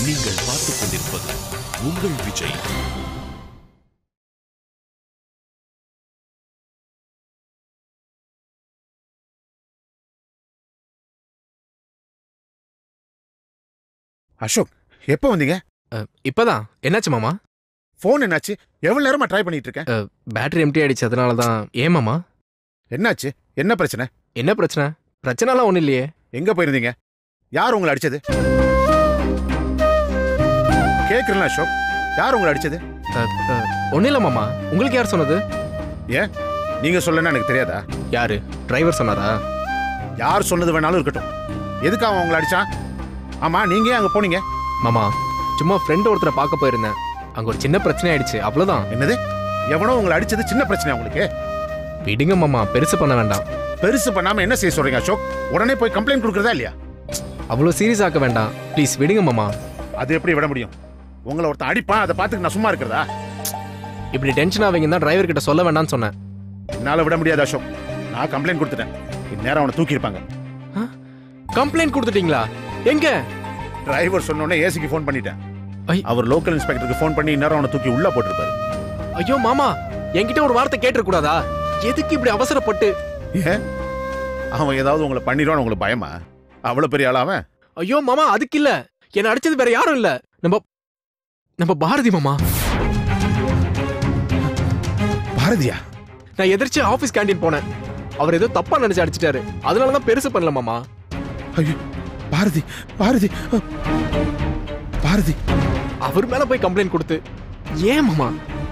நீங்கள் பார்த்துக் கொண்டிருப்பது உங்கள் விஜய் அசோக் எப்போ வந்தீங்க இப்பதான் என்னாச்சு மாமா ஃபோன் என்னாச்சு எவ்வளவு நேரமா ட்ரை பண்ணிட்டு இருக்கேன் பேட்டரி எம்டி ஆயிடுச்சு அதனால தான் ஏன் மாமா என்னாச்சு என்ன பிரச்சனை என்ன பிரச்சனை பிரச்சனைலாம் ஒன்றும் இல்லையே எங்க போயிருந்தீங்க யார் உங்களை அடிச்சது கேக்குறேன் அசோக் யார் உங்களை அடிச்சது ஒன்றும் இல்லை மாமா உங்களுக்கு யார் சொன்னது நீங்க சொல்லணும்னு எனக்கு தெரியாதா யாரு டிரைவர் சொன்னாரா யார் சொன்னது வேணாலும் இருக்கட்டும் எதுக்கு அவன் உங்களை அடிச்சான் ஆமா நீங்க ஏன் அங்க போனீங்க மாமா சும்மா ஃப்ரெண்ட் ஒருத்தரை பார்க்க போயிருந்தேன் அங்க ஒரு சின்ன பிரச்சனை ஆயிடுச்சு அவ்வளவுதான் என்னது எவனோ உங்களை அடிச்சது சின்ன பிரச்சனை உங்களுக்கு விடுங்க மாமா பெருசு பண்ண வேண்டாம் பெருசு பண்ணாம என்ன செய்ய சொல்றீங்க அசோக் உடனே போய் கம்ப்ளைண்ட் கொடுக்கறதா இல்லையா அவ்வளோ சீரியஸ் ஆக்க வேண்டாம் ப்ளீஸ் விடுங்க மாமா அது எப்படி விட முடியும் உங்களை ஒருத்தன் அடிப்பான் அதை பார்த்துட்டு நான் சும்மா இருக்கிறதா இப்படி டென்ஷன் ஆவீங்க தான் டிரைவர் கிட்ட சொல்ல வேண்டாம்னு சொன்னேன் என்னால விட முடியாது அசோக் நான் கம்ப்ளைண்ட் கொடுத்துட்டேன் இந்நேரம் அவனை தூக்கியிருப்பாங்க கம்ப்ளைண்ட் கொடுத்துட்டீங்களா எங்க டிரைவர் சொன்னோடனே ஏசிக்கு ஃபோன் பண்ணிட்டேன் ஐ. அவர் லோக்கல் இன்ஸ்பெக்டருக்கு ஃபோன் பண்ணி இந்நேரம் அவனை தூக்கி உள்ள போட்டிருப்பாரு ஐயோ மாமா என்கிட்ட ஒரு வார்த்தை கேட்டுற கூடாதா எதுக்கு இப்படி அவசரப்பட்டு ஏன் அவன் ஏதாவது உங்களை பண்ணிடுவான்னு உங்களுக்கு பயமா அவ்வளவு பெரிய ஆளா அவன் ஐயோ மாமா அதுக்கு இல்ல என்ன அடிச்சது வேற யாரும் இல்ல நம்ம நம்ம பாரதி மாமா பாரதியா நான் எதிர்த்து ஆபீஸ் கேண்டீன் போனேன் அவர் ஏதோ தப்பா நினைச்சு அடிச்சிட்டாரு அதனால தான் பெருசு பண்ணல மாமா ஐயோ பாரதி பாரதி அ, பாரதி அவர் மேல போய் கம்ப்ளைண்ட் கொடுத்து ஏன் மாமா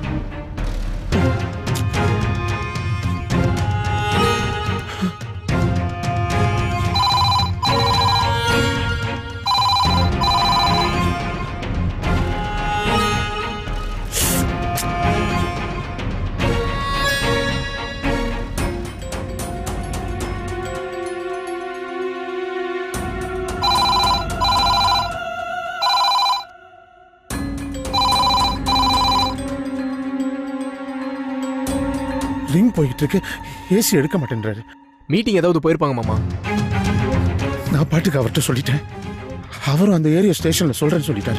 ரிங் போயிட்டு இருக்கு ஏசி எடுக்க மாட்டேன்றாரு மீட்டிங் ஏதாவது போயிருப்பாங்க மாமா நான் பாட்டுக்கு அவர்கிட்ட சொல்லிட்டேன் அவரும் அந்த ஏரியா ஸ்டேஷன்ல சொல்றேன்னு சொல்லிட்டாரு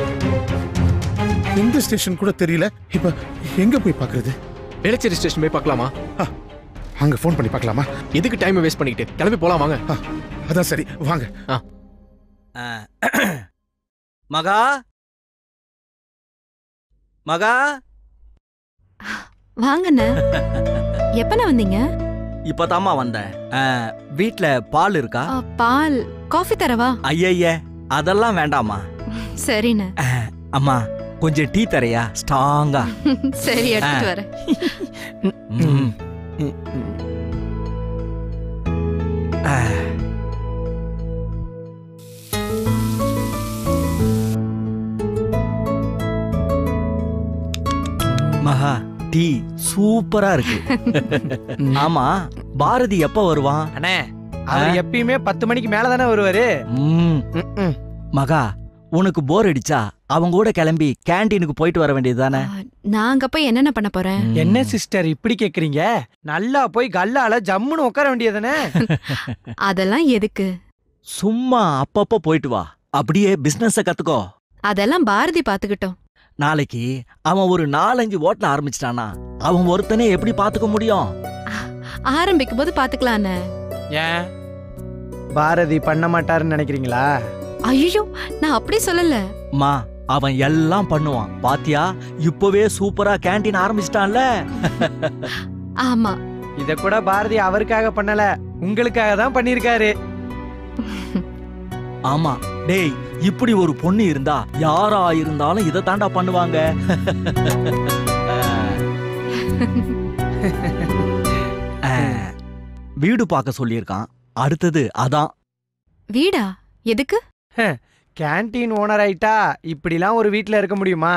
எந்த ஸ்டேஷன் கூட தெரியல இப்ப எங்க போய் பாக்குறது வேளச்சேரி ஸ்டேஷன் போய் பார்க்கலாமா அங்க ஃபோன் பண்ணி பார்க்கலாமா எதுக்கு டைம் வேஸ்ட் பண்ணிக்கிட்டு கிளம்பி போலாம் வாங்க ஆ, அதான் சரி வாங்க ஆ. மகா மகா வாங்கண்ணே எப்பண்ணே வந்தீங்க இப்பதாம்மா வந்தேன் ஆ, வீட்ல பால் இருக்கா ஆ, பால் காஃபி தரவா ஐயய்ய அதெல்லாம் வேண்டாம்மா சரிண்ணே அம்மா கொஞ்சம் டீ தரையா ஸ்ட்ராங்கா சரி எடுத்துட்டு வரேன் ம். ஆ. மகா டீ சூப்பரா இருக்கு ஆமா பாரதி எப்ப வருவான் அண்ணே அவர் எப்பயுமே பத்து மணிக்கு மேல தானே வருவாரு ம், ம்ம். மகா உனக்கு போர் அடிச்சா அவங்க கூட கிளம்பி கேண்டீனுக்கு போயிட்டு வர வேண்டியதுதானே ஆ, நான் அங்க போய் என்னென்ன பண்ண போறேன் என்ன சிஸ்டர் இப்படி கேக்குறீங்க நல்லா போய் கல்லால ஜம்முன்னு உட்கார வேண்டியதுதானே அதெல்லாம் எதுக்கு சும்மா அப்பப்போ போயிட்டு வா அப்படியே பிசினஸ கத்துக்கோ அதெல்லாம் பாரதி பாத்துக்கிட்டோம் நாளைக்கு அவன் ஒரு நாலஞ்சு ஓட்டல ஆரம்பிச்சிட்டானா அவன் ஒருத்தனே எப்படி பாத்துக்க முடியும் ஆரம்பிக்கும் போது பாத்துக்கலாண்ணே ஏன் பாரதி பண்ண மாட்டாருன்னு நினைக்கிறீங்களா ஐயோ நான் அப்படி சொல்லல மா அவன் எல்லாம் பண்ணுவான் பாத்தியா இப்பவே சூப்பரா கேண்டீன் ஆரம்பிச்சிட்டான்ல ஆமா இத கூட பாரதி அவருக்காக பண்ணல உங்களுக்காக தான் பண்ணிருக்காரு ஆமா டேய் இப்படி ஒரு பொண்ணு இருந்தா யாரா இருந்தாலும் இதை தாண்டா பண்ணுவாங்க அஹ், வீடு பார்க்க சொல்லியிருக்கான் அடுத்தது அதான் வீடா எதுக்கு கேண்டீன் ஓனர் ஆயிட்டா இப்படிலாம் ஒரு வீட்ல இருக்க முடியுமா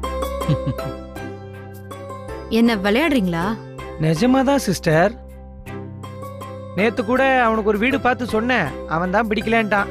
என்ன விளையாடுறீங்களா நிஜமாதான் சிஸ்டர் நேத்து கூட அவனுக்கு ஒரு வீடு பார்த்து சொன்னேன் அவன் தான் பிடிக்கலன்ட்டான்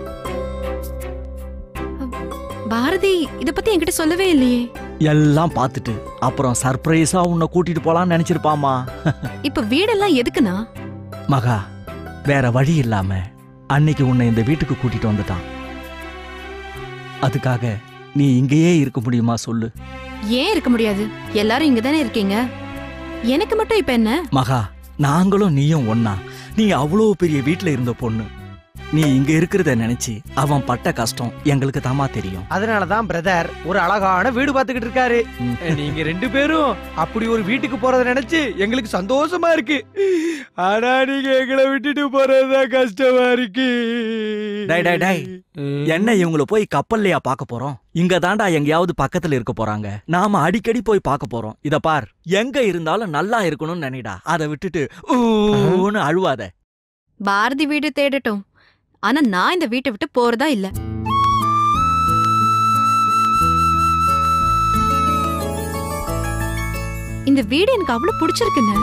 பாரதி இத பத்தி என்கிட்ட சொல்லவே இல்லையே எல்லாம் பார்த்துட்டு அப்புறம் சர்ப்ரைஸா உன்னை கூட்டிட்டு போலாம்னு நினைச்சிருப்பாமா இப்ப வீடெல்லாம் எதுக்குண்ணா மகா வேற வழி இல்லாம அன்னைக்கு உன்னை இந்த வீட்டுக்கு கூட்டிட்டு வந்துட்டான் அதுக்காக நீ இங்கேயே இருக்க முடியுமா சொல்லு ஏன் இருக்க முடியாது எல்லாரும் இங்க தானே இருக்கீங்க எனக்கு மட்டும் இப்ப என்ன மகா நாங்களும் நீயும் ஒன்னா நீ அவ்வளோ பெரிய வீட்ல இருந்த பொண்ணு நீ இங்க இருக்கிறத நினைச்சு அவன் பட்ட கஷ்டம் எங்களுக்கு தாமா தெரியும் அதனாலதான் பிரதர் ஒரு அழகான வீடு பார்த்துக்கிட்டு இருக்காரு ம். நீங்க ரெண்டு பேரும் அப்படி ஒரு வீட்டுக்கு போறத நினைச்சு எங்களுக்கு சந்தோஷமா இருக்கு ஆனா நீங்க எங்களை விட்டுட்டு போறதுதான் கஷ்டமா இருக்கு டேய், டேய், டேய். என்ன இவங்கள போய் கப்பல்லையா பார்க்க போறோம் இங்க தாண்டா எங்கேயாவது பக்கத்துல இருக்க போறாங்க நாம அடிக்கடி போய் பார்க்க போறோம் இத பார் எங்க இருந்தாலும் நல்லா இருக்கணும்னு நினைடா அதை விட்டுட்டு ஊன்னு அழுவாத பாரதி வீடு தேடட்டும் ஆனா நான் இந்த வீட்டை விட்டு போறதா இல்ல இந்த வீடு எனக்கு அவ்வளவு பிடிச்சிருக்குங்க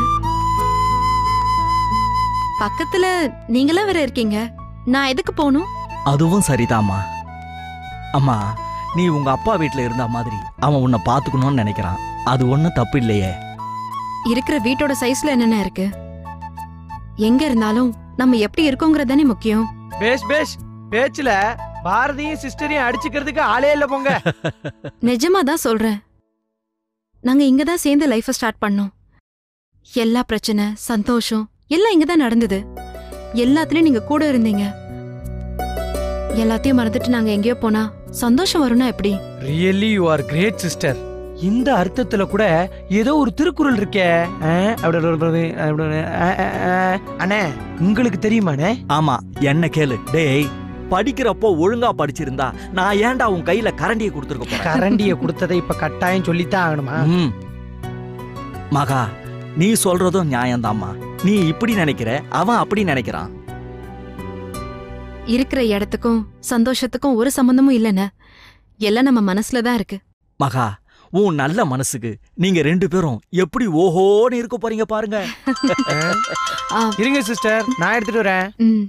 பக்கத்துல நீங்களா வேற இருக்கீங்க நான் எதுக்கு போகணும் அதுவும் சரிதாம்மா அம்மா நீ உங்க அப்பா வீட்ல இருந்த மாதிரி அவன் உன்னை பாத்துக்கணும்னு நினைக்கிறான் அது ஒண்ணும் தப்பு இல்லையே இருக்கிற வீட்டோட சைஸ்ல என்னென்ன இருக்கு எங்க இருந்தாலும் நம்ம எப்படி இருக்கோங்கிறது தானே முக்கியம் பேஷ் பேஷ் பேச்சுல பாரதியும் சிஸ்டரையும் அடிச்சுக்கிறதுக்கு ஆளே இல்ல போங்க நிஜமா தான் சொல்றேன் நாங்க இங்க தான் சேர்ந்து லைஃப ஸ்டார்ட் பண்ணோம் எல்லா பிரச்சனை சந்தோஷம் எல்லாம் இங்க தான் நடந்தது எல்லாத்துலயும் நீங்க கூட இருந்தீங்க எல்லாத்தையும் மறந்துட்டு நாங்க எங்கேயோ போனா சந்தோஷம் வரும்னா எப்படி really you are great sister இந்த அர்த்தத்துல கூட ஏதோ ஒரு திருக்குறள் இருக்கே ஆ, அப்படி ஒரு- ஒரு- ஒரு- அப்படி ஒரு- ஆ, ஆ, ஆ. அண்ணே உங்களுக்கு தெரியுமாண்ணே ஆமா என்ன கேளு டேய் படிக்கிறப்போ ஒழுங்கா படிச்சிருந்தா நான் ஏன்டா உன் கையில கரண்டியை கொடுத்துருக்க போறேன் கரண்டிய கொடுத்ததை இப்ப கட்டாயம் சொல்லித்தான் ஆகணுமா ம். மகா நீ சொல்றதும் நியாயம்தாம்மா நீ இப்படி நினைக்கிற அவன் அப்படி நினைக்கிறான் இருக்கிற இடத்துக்கும் சந்தோஷத்துக்கும் ஒரு சம்பந்தமும் இல்லைன்னு எல்லாம் நம்ம மனசுல தான் இருக்கு மகா உன் நல்ல மனசுக்கு நீங்க ரெண்டு பேரும் எப்படி ஓஹோன்னு இருக்க போறீங்க பாருங்க ஆ, இருங்க சிஸ்டர் நான் எடுத்துட்டு வரேன் ம்.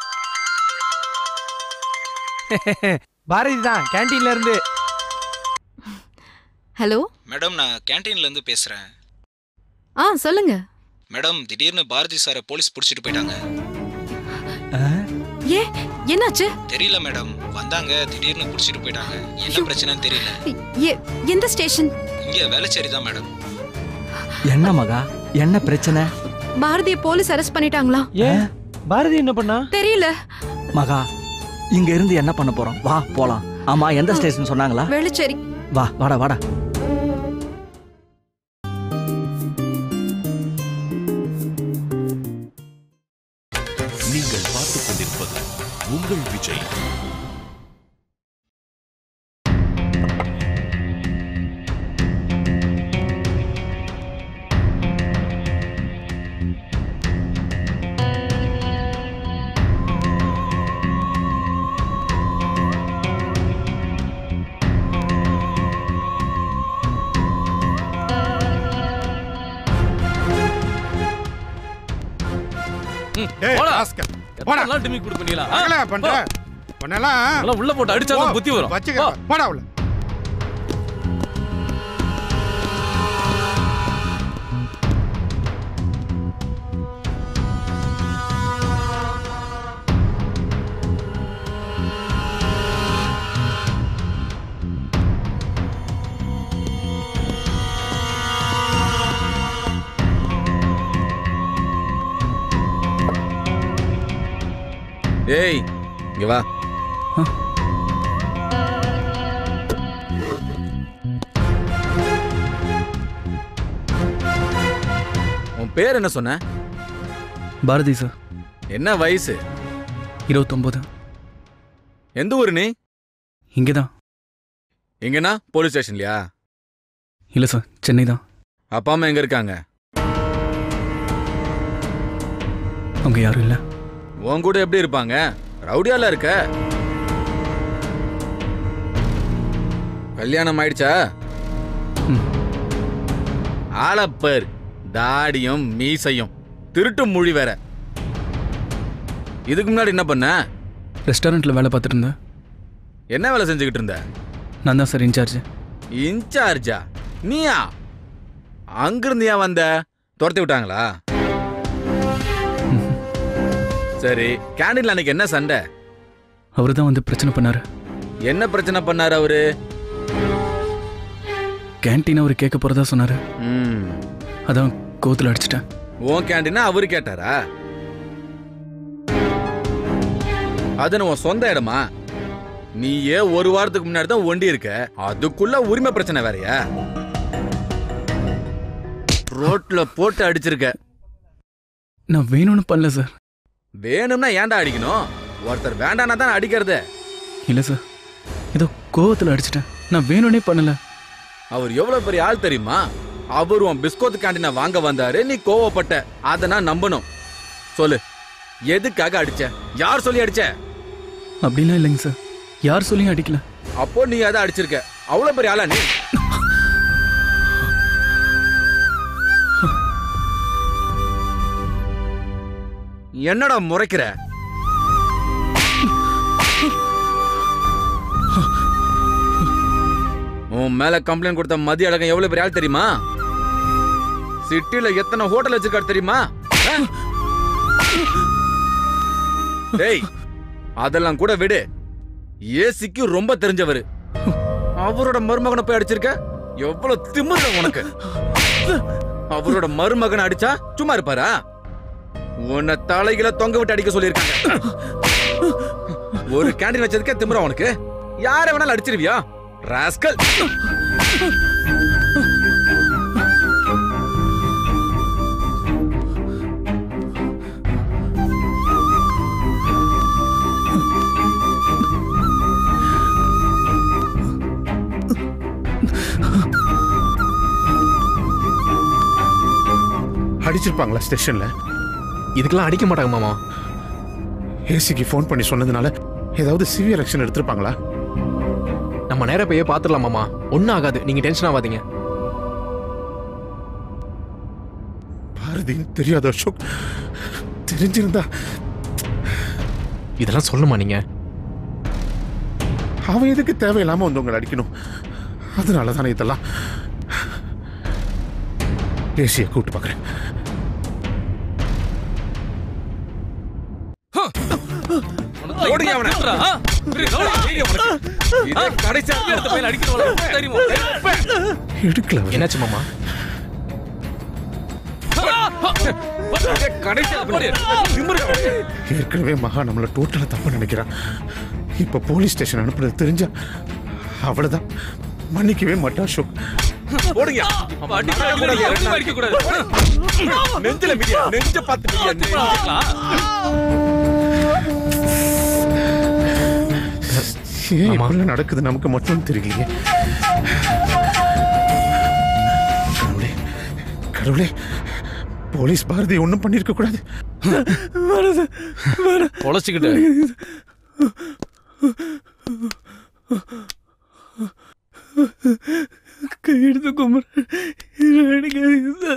பாரதி தான் கேன்டீன்ல இருந்து ஹலோ மேடம் நான் கேன்டீன்ல இருந்து பேசுறேன் ஆ சொல்லுங்க மேடம் திடீர்னு பாரதி சாரை போலீஸ் பிடிச்சிட்டு போயிட்டாங்க ஏ என்னாச்சு தெரியல மேடம் வந்தாங்க திடீர்னு பிடிச்சிட்டு போயிட்டாங்க என்ன பிரச்சனைன்னு தெரியல எ- எந்த ஸ்டேஷன் இங்க வேலைச்சேரி தான் மேடம் என்ன மகா என்ன பிரச்சனை பாரதிய போலீஸ் அரெஸ்ட் பண்ணிட்டாங்களா ஏன் பாரதி என்ன பண்ணா தெரியல மகா இங்க இருந்து என்ன பண்ண போறோம் வா போலாம் ஆமா எந்த ஸ்டேஷன் சொன்னாங்களா வேளச்சேரி வா வாடா வாடா நீங்கள் பார்த்துக் கொண்டிருப்பது உங்கள் விஜய் டேய், போடா. ராஸ்கல். போடா. எத்தனை நாள் டிமி கொடுப்பீங்களா என்னடா பண்ற உன்னெல்லாம் அதெல்லாம் உள்ள போட்டு அடிச்சா தான் போ, புத்தி வரும் வச்சுக்க போ. போடா உள்ள ஏய் இங்க வா உன் பேர் என்ன சொன்ன பாரதி சார் என்ன வயசு இருபத்தொம்போது எந்த ஊரு நீ இங்கே தான் எங்கன்னா போலீஸ் ஸ்டேஷன்லயா இல்லை சார் சென்னை தான் அப்பா அம்மா எங்க இருக்காங்க அவங்க யாரும் இல்லை உன் கூட எப்படி இருப்பாங்க ரவுடியால இருக்க கல்யாணம் ஆயிடுச்சா ம். ஆளப்பர் தாடியும் மீசையும் திருட்டு மொழி வேற இதுக்கு முன்னாடி என்ன பண்ண ரெஸ்டாரண்ட்டில் வேலை பார்த்துட்டு இருந்தேன் என்ன வேலை செஞ்சுக்கிட்டு இருந்த நான் தான் சார் இன்சார்ஜ் இன்சார்ஜா நீயா அங்கிருந்து ஏன் வந்த துரத்தி விட்டாங்களா சரி கேண்டீன்ல அன்னைக்கு என்ன சண்டை அவர் தான் வந்து பிரச்சனை பண்ணாரு என்ன பிரச்சனை பண்ணாரு அவரு கேன்டீன் அவர் கேட்க போறதா சொன்னாரு ம் அதான் கோத்துல அடிச்சிட்டேன் உன் கேண்டீனா அவரு கேட்டாரா அது உன் சொந்த இடமா நீயே ஒரு வாரத்துக்கு முன்னாடி தான் ஒண்டி இருக்க அதுக்குள்ள உரிமை பிரச்சனை வேறயா ரோட்ல போட்டு அடிச்சிருக்க நான் வேணும்னு பண்ணல சார் வேணும்னா ஏன்டா அடிக்கணும் ஒருத்தர் வேண்டானா தான் அடிக்கிறது இல்ல சார் ஏதோ கோவத்துல அடிச்சிட்டேன் நான் வேணும்னே பண்ணல அவர் எவ்வளவு பெரிய ஆள் தெரியுமா அவர் உன் பிஸ்கோத் கேண்டீனை வாங்க வந்தாரு நீ கோவப்பட்ட அதை நான் நம்பணும் சொல்லு எதுக்காக அடிச்ச யார் சொல்லி அடிச்ச அப்படிலாம் இல்லைங்க சார் யார் சொல்லியும் அடிக்கல அப்போ நீ அதை அடிச்சிருக்க அவ்வளவு பெரிய ஆளா நீ என்னடா முறைக்கிற உன் மேல கம்ப்ளைண்ட் கொடுத்த மதிய அழகன் எவ்வளவு பெரிய ஆள் தெரியுமா சிட்டில எத்தனை ஹோட்டல் வச்சிருக்காரு தெரியுமா ஆ? டேய் அதெல்லாம் கூட விடு ஏசிக்கு ரொம்ப தெரிஞ்சவரு அவரோட மருமகனை போய் அடிச்சிருக்க எவ்வளவு திமிரு உனக்கு அவரோட மருமகனை அடிச்சா சும்மா இருப்பாரா உன்னை தலையில தொங்க விட்டு அடிக்க சொல்லியிருக்காங்க ஒரு கேண்டீன் வச்சதுக்கே திமிரா உனக்கு யாரை வேணாலும் அடிச்சிருவியா ராஸ்கல் அடிச்சிருப்பாங்களா ஸ்டேஷன்ல இதுக்கெல்லாம் அடிக்க மாட்டாங்க மாமா ஏசிக்கு ஃபோன் பண்ணி சொன்னதுனால ஏதாவது சிவியர் ஆக்ஷன் எடுத்திருப்பாங்களா நம்ம நேரா போய் பாத்துடலாம் மாமா ஒன்னும் ஆகாது நீங்க டென்ஷன் ஆகாதீங்க பாரதின்னு தெரியாத அசோக் தெரிஞ்சிருந்தா இதெல்லாம் சொல்லுமா நீங்க அவன் எதுக்கு தேவையில்லாம வந்து உங்களை அடிக்கணும் அதனால தானே இதெல்லாம் ஏசியை கூப்பிட்டு பார்க்குறேன் ஓடுங்க அவனை. இதே கடைசியா எடுத்த பையனை அடிக்கிறவள தெரியுமா? எடுக்கல அவரு. என்னாச்சு மாமா இதே கடைசியா பண்ணி திமிருடா உனக்கு. ஏற்கனவே மகா நம்மள டோட்டலா தப்பா நினைக்கிறான் இப்ப போலீஸ் ஸ்டேஷன் அனுப்புறது தெரிஞ்சா அவ்வளவுதான் மன்னிக்கவே மாட்டா அசோக் ஓடுங்க. அவன் நடக்கூடாது, இறங்கக்கூடாது. நெஞ்சில மிதியா, நெஞ்ச பார்த்து மிதியா, நெஞ்ச. ஏன் ஆமா. இப்படிலாம் நடக்குது நமக்கு மட்டும் தெரியலையே கடவுளே கடவுளே போலீஸ் பாரதி ஒன்றும் பண்ணிருக்க கூடாது பொழைச்சுக்கிட்டு கையெடுத்து கும்பிட்றேன்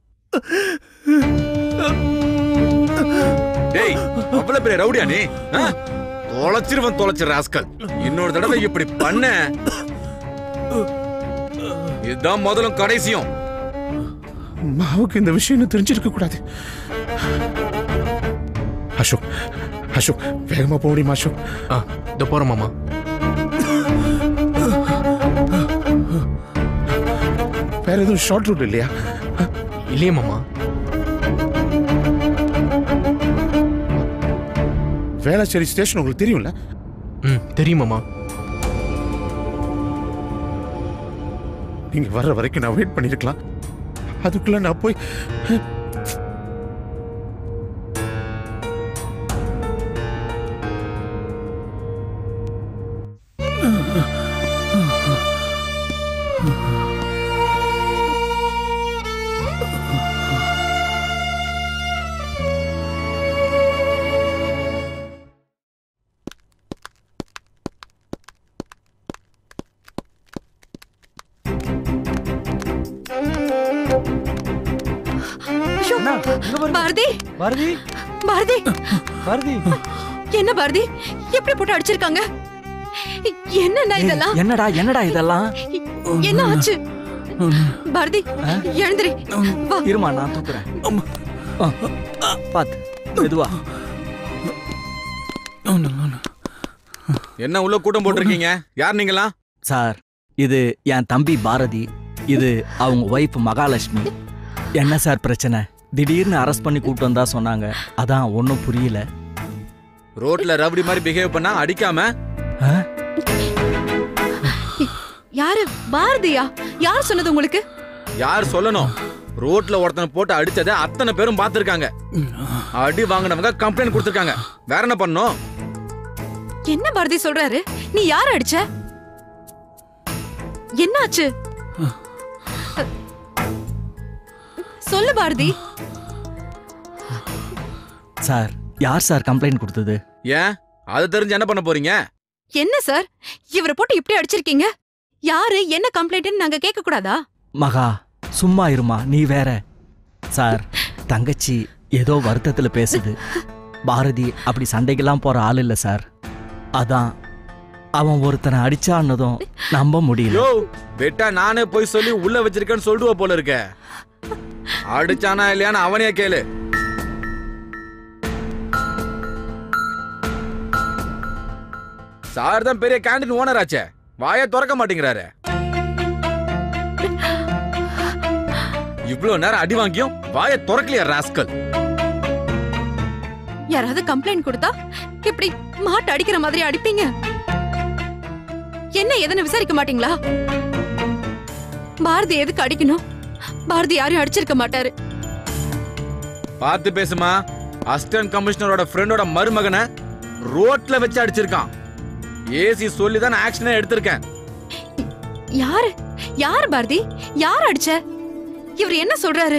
டேய் அவ்வளவு பெரிய ரவுடியா நீ ஆ? தொலைச்சிருவன் தொலைச்சிரு ராஸ்கல் இன்னொரு தடவை இப்படி பண்ண இதுதான் முதலும் கடைசியும் மாவுக்கு இந்த விஷயம் இன்னும் தெரிஞ்சிருக்க கூடாது அசோக் அசோக் வேகமா போக முடியுமா அசோக் ஆ இதோ போறோம் மாமா வேற எதுவும் ஷார்ட் ரூட் இல்லையா இல்லையே மாமா வேளச்சேரி ஸ்டேஷன் உங்களுக்கு தெரியும்ல ம் தெரியும் மாமா நீங்க வர்ற வரைக்கும் நான் வெயிட் பண்ணிருக்கலாம் அதுக்குள்ள நான் போய் பாரதி பாரதி பாரதி பாரதி என்ன பாரதி எப்படி போட்டு அடிச்சிருக்காங்க என்னண்ணா இதெல்லாம் என்னடா என்னடா இதெல்லாம் என்ன ஆச்சு பாரதி எழுந்திரி வா இருமா நான் தூக்குறேன் ஆ, பாத்து மெதுவா ஒன்றும் ஒன்றும் என்ன உள்ள கூட்டம் போட்டிருக்கீங்க யார் நீங்களா சார் இது என் தம்பி பாரதி இது அவங்க ஒய்ஃப் மகாலட்சுமி என்ன சார் பிரச்சனை திடீர்னு அரெஸ்ட் பண்ணி கூட்டு வந்தா சொன்னாங்க அதான் ஒன்றும் புரியல ரோட்ல ரவுடி மாதிரி பிஹேவ் பண்ணா அடிக்காம ஆ? யாரு பாரதியா யார் சொன்னது உங்களுக்கு யார் சொல்லணும் ரோட்ல ஒருத்தனை போட்டு அடிச்சதை அத்தனை பேரும் பார்த்திருக்காங்க அடி வாங்கினவங்க கம்ப்ளைண்ட் கொடுத்திருக்காங்க வேற என்ன பண்ணோம் என்ன பாரதி சொல்றாரு நீ யார் அடிச்ச என்னாச்சு சொல்லு பாரதி சார் யார் சார் கம்ப்ளைண்ட் கொடுத்தது ஏன் அது தெரிஞ்சு என்ன பண்ண போறீங்க என்ன சார் இவரை போட்டு இப்படி அடிச்சிருக்கீங்க யாரு என்ன கம்ப்ளைண்ட்னு நாங்க கேட்க கூடாதா மகா சும்மா இருமா நீ வேற சார் தங்கச்சி ஏதோ வருத்தத்துல பேசுது பாரதி அப்படி சண்டைக்கெல்லாம் போற ஆள் இல்ல சார் அதான் அவன் ஒருத்தனை அடிச்சான்னதும் நம்ப முடியல யோ வெட்டா நானே போய் சொல்லி உள்ள வச்சிருக்கேன்னு சொல்லுவ போல இருக்க அடிச்சானா இல்லையான்னு அவனையே கேளு சார் தான் பெரிய கேண்டீன் ஓனர் ஆச்சே வாயை திறக்க மாட்டேங்கிறாரு இவ்வளவு நேரம் அடி வாங்கியும் வாயை திறக்கலையா ராஸ்கல் யாராவது கம்ப்ளைண்ட் கொடுத்தா இப்படி மாட்டு அடிக்கிற மாதிரி அடிப்பீங்க என்ன எதனை விசாரிக்க மாட்டீங்களா பாரதி எதுக்கு அடிக்கணும் பாரதி யாரையும் அடிச்சிருக்க மாட்டாரு பார்த்து பேசுமா அசிஸ்டன்ட் கமிஷனரோட ஃப்ரெண்டோட மருமகனை ரோட்ல வச்சு அடிச்சிருக்கான் ஏசி சொல்லி தான் ஆக்ஷனே எடுத்திருக்கேன் யாரு யார் பாரதி யார் அடிச்ச இவர் என்ன சொல்றாரு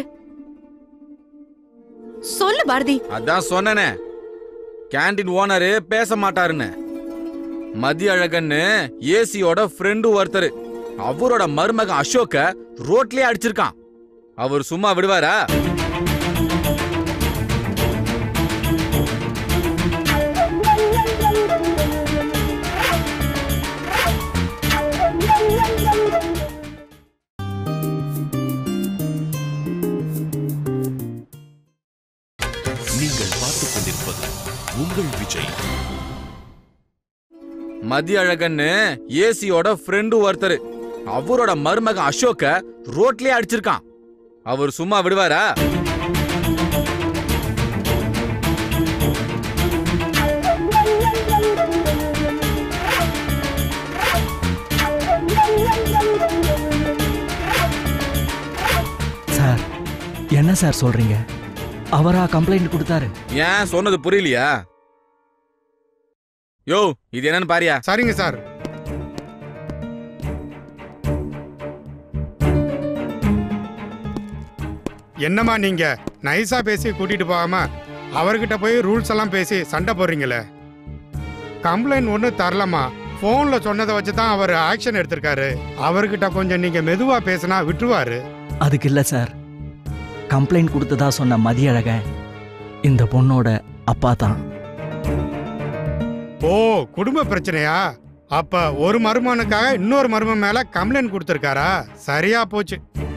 சொல்லு பாரதி அதான் சொன்னனே கேண்டீன் ஓனரு பேச மாட்டாருன்னு மதிய அழகன்னு ஏசியோட ஃப்ரெண்டு ஒருத்தர் அவரோட மருமகன் அசோக்க ரோட்லயே அடிச்சிருக்கான் அவர் சும்மா விடுவாரா நீங்கள் பார்த்துக் கொண்டிருப்பது உங்கள் விஜய் மதிய அழகன்னு ஏசியோட ஃப்ரெண்டு ஒருத்தர் அவரோட மருமகன் அசோக்க ரோட்லயே அடிச்சிருக்கான் அவர் சும்மா விடுவாரா சார் என்ன சார் சொல்றீங்க அவரா கம்ப்ளைண்ட் கொடுத்தாரு ஏன் சொன்னது புரியலையா யோ இது என்னன்னு பாரியா சரிங்க சார் என்னம்மா நீங்க நைஸா பேசி கூட்டிட்டு போகாம அவர்கிட்ட போய் ரூல்ஸ் எல்லாம் பேசி சண்டை போடுறீங்களே கம்ப்ளைண்ட் ஒன்றும் தரலம்மா ஃபோன்ல சொன்னதை வச்சு தான் அவர் ஆக்ஷன் எடுத்திருக்காரு அவர்கிட்ட கொஞ்சம் நீங்க மெதுவா பேசினா விட்டுருவாரு அதுக்கு இல்ல சார் கம்ப்ளைண்ட் கொடுத்ததா சொன்ன மதியழகன் இந்த பொண்ணோட அப்பா தான் ஓ குடும்ப பிரச்சனையா அப்ப ஒரு மருமகனுக்காக இன்னொரு மருமன் மேல கம்ப்ளைண்ட் கொடுத்திருக்காரா சரியா போச்சு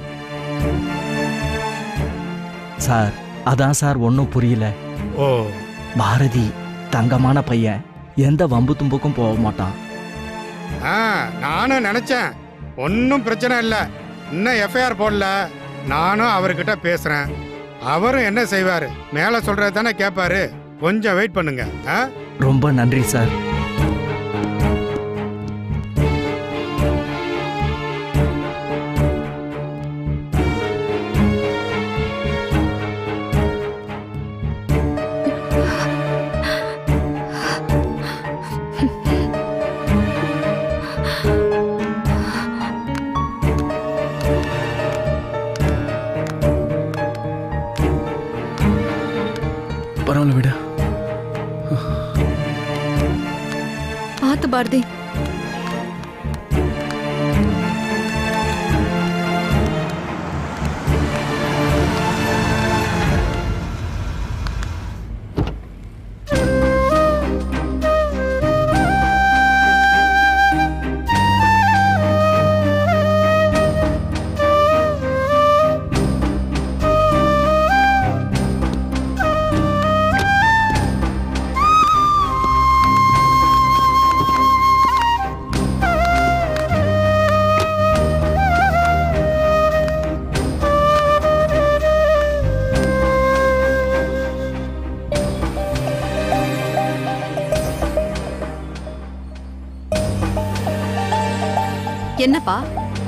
சார் அதான் சார் ஒன்றும் புரியல ஓ பாரதி தங்கமான பையன் எந்த வம்பு தும்புக்கும் போக மாட்டான் ஆ நானும் நினைச்சேன் ஒன்றும் பிரச்சனை இல்லை இன்னும் எஃப்ஐஆர் போடல நானும் அவர்கிட்ட பேசுறேன் அவரும் என்ன செய்வாரு மேல சொல்றது தானே கேட்பாரு கொஞ்சம் வெயிட் பண்ணுங்க ஆ ரொம்ப நன்றி சார் பரவாயில்ல விட பாத்து பாரதி என்னப்பா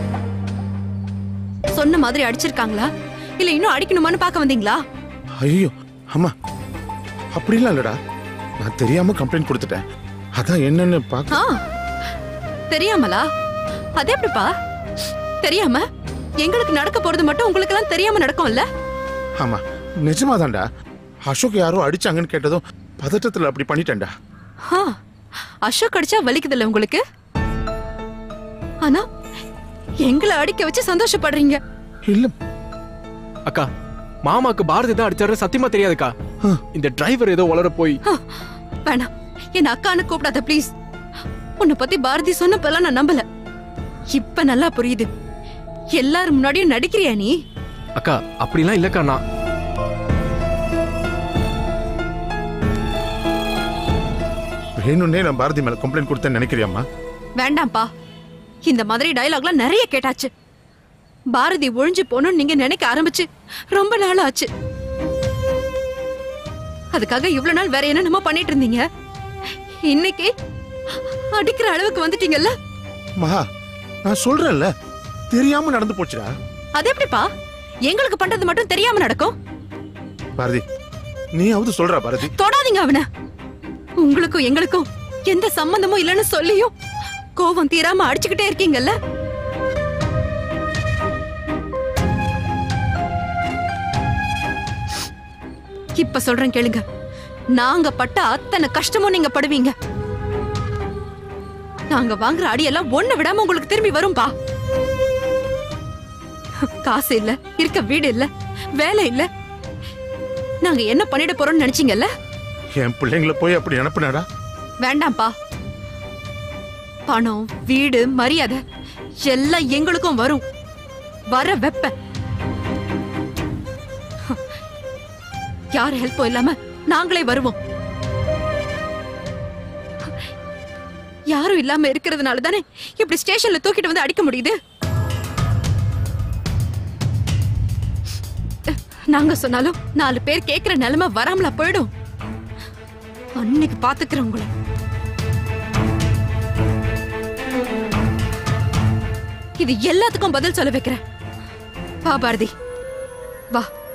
சொன்ன மாதிரி அடிச்சிருக்காங்களா இல்ல இன்னும் அடிக்கணுமான்னு பார்க்க வந்தீங்களா ஐயோ அம்மா அப்படிலாம் இல்லடா நான் தெரியாம கம்ப்ளைண்ட் கொடுத்துட்டேன் அதான் என்னன்னு பார்க்க ஆ தெரியாமலா அது எப்படிப்பா தெரியாம எங்களுக்கு நடக்க போறது மட்டும் உங்களுக்கு எல்லாம் தெரியாம நடக்கும்ல ஆமா நிஜமாதான்டா அசோக் யாரோ அடிச்சாங்கன்னு கேட்டதும் பதட்டத்துல அப்படி பண்ணிட்டேன்டா ஆ, அசோக் அடிச்சா வலிக்குதுல்ல உங்களுக்கு ஆனா எங்களை அடிக்க வச்சு சந்தோஷப்படுறீங்க இல்ல அக்கா மாமாக்கு பாரதி தான் அடிச்சாரு சத்தியமா தெரியாதுக்கா இந்த டிரைவர் ஏதோ உளர போய் வேணாம் என் அக்கான்னு கூப்பிடாத ப்ளீஸ் உன்னை பத்தி பாரதி சொன்னப்பெல்லாம் நான் நம்பல இப்ப நல்லா புரியுது எல்லாரும் முன்னாடியும் நடிக்கிறியா நீ அக்கா அப்படிலாம் இல்லக்கா நான் வேணும்னே நான் பாரதி மேல கம்ப்ளைண்ட் கொடுத்தேன்னு நினைக்கிறியாம்மா வேண்டாம்ப்பா இந்த மாதிரி டயலாக்லாம் நிறைய கேட்டாச்சு பாரதி ஒழிஞ்சு போகணும்னு நீங்க நினைக்க ஆரம்பிச்சு ரொம்ப நாள் ஆச்சு அதுக்காக இவ்வளவு நாள் வேற என்னென்னமோ பண்ணிட்டு இருந்தீங்க இன்னைக்கு அடிக்கிற அளவுக்கு வந்துட்டீங்கல்ல மகா நான் சொல்றேன்ல தெரியாம நடந்து போச்சுடா அது எப்படிப்பா எங்களுக்கு பண்றது மட்டும் தெரியாம நடக்கும் பாரதி நீயாவது சொல்றா பாரதி தொடாதீங்க அவன உங்களுக்கும் எங்களுக்கும் எந்த சம்பந்தமும் இல்லைன்னு சொல்லியும் கோவம் தீராம அடிச்சுக்கிட்டே இருக்கீங்கல்ல இப்ப சொல்றேன் கேளுங்க நாங்க பட்ட அத்தனை கஷ்டமும் நீங்க படுவீங்க நாங்க வாங்குற அடியெல்லாம் ஒண்ணு விடாம உங்களுக்கு திரும்பி வரும்பா காசு இல்ல இருக்க வீடு இல்ல வேலை இல்ல நாங்க என்ன பண்ணிட போறோம்னு நினைச்சீங்கல்ல என் பிள்ளைங்கள போய் அப்படி அனுப்புனாடா வேண்டாம்ப்பா பணம் வீடு மரியாதை எல்லாம் எங்களுக்கும் வரும் வர வெப்ப யார் ஹெல்ப்பும் இல்லாம நாங்களே வருவோம் யாரும் இல்லாம இருக்கிறதுனால தானே இப்படி ஸ்டேஷன்ல தூக்கிட்டு வந்து அடிக்க முடியுது நாங்க சொன்னாலும் நாலு பேர் கேக்குற நிலைமை வராமலா போயிடும் அன்னைக்கு பாத்துக்கிறேன் உங்களை இது எல்லாத்துக்கும் பதில் சொல்ல வைக்கிறேன் வா பாரதி வா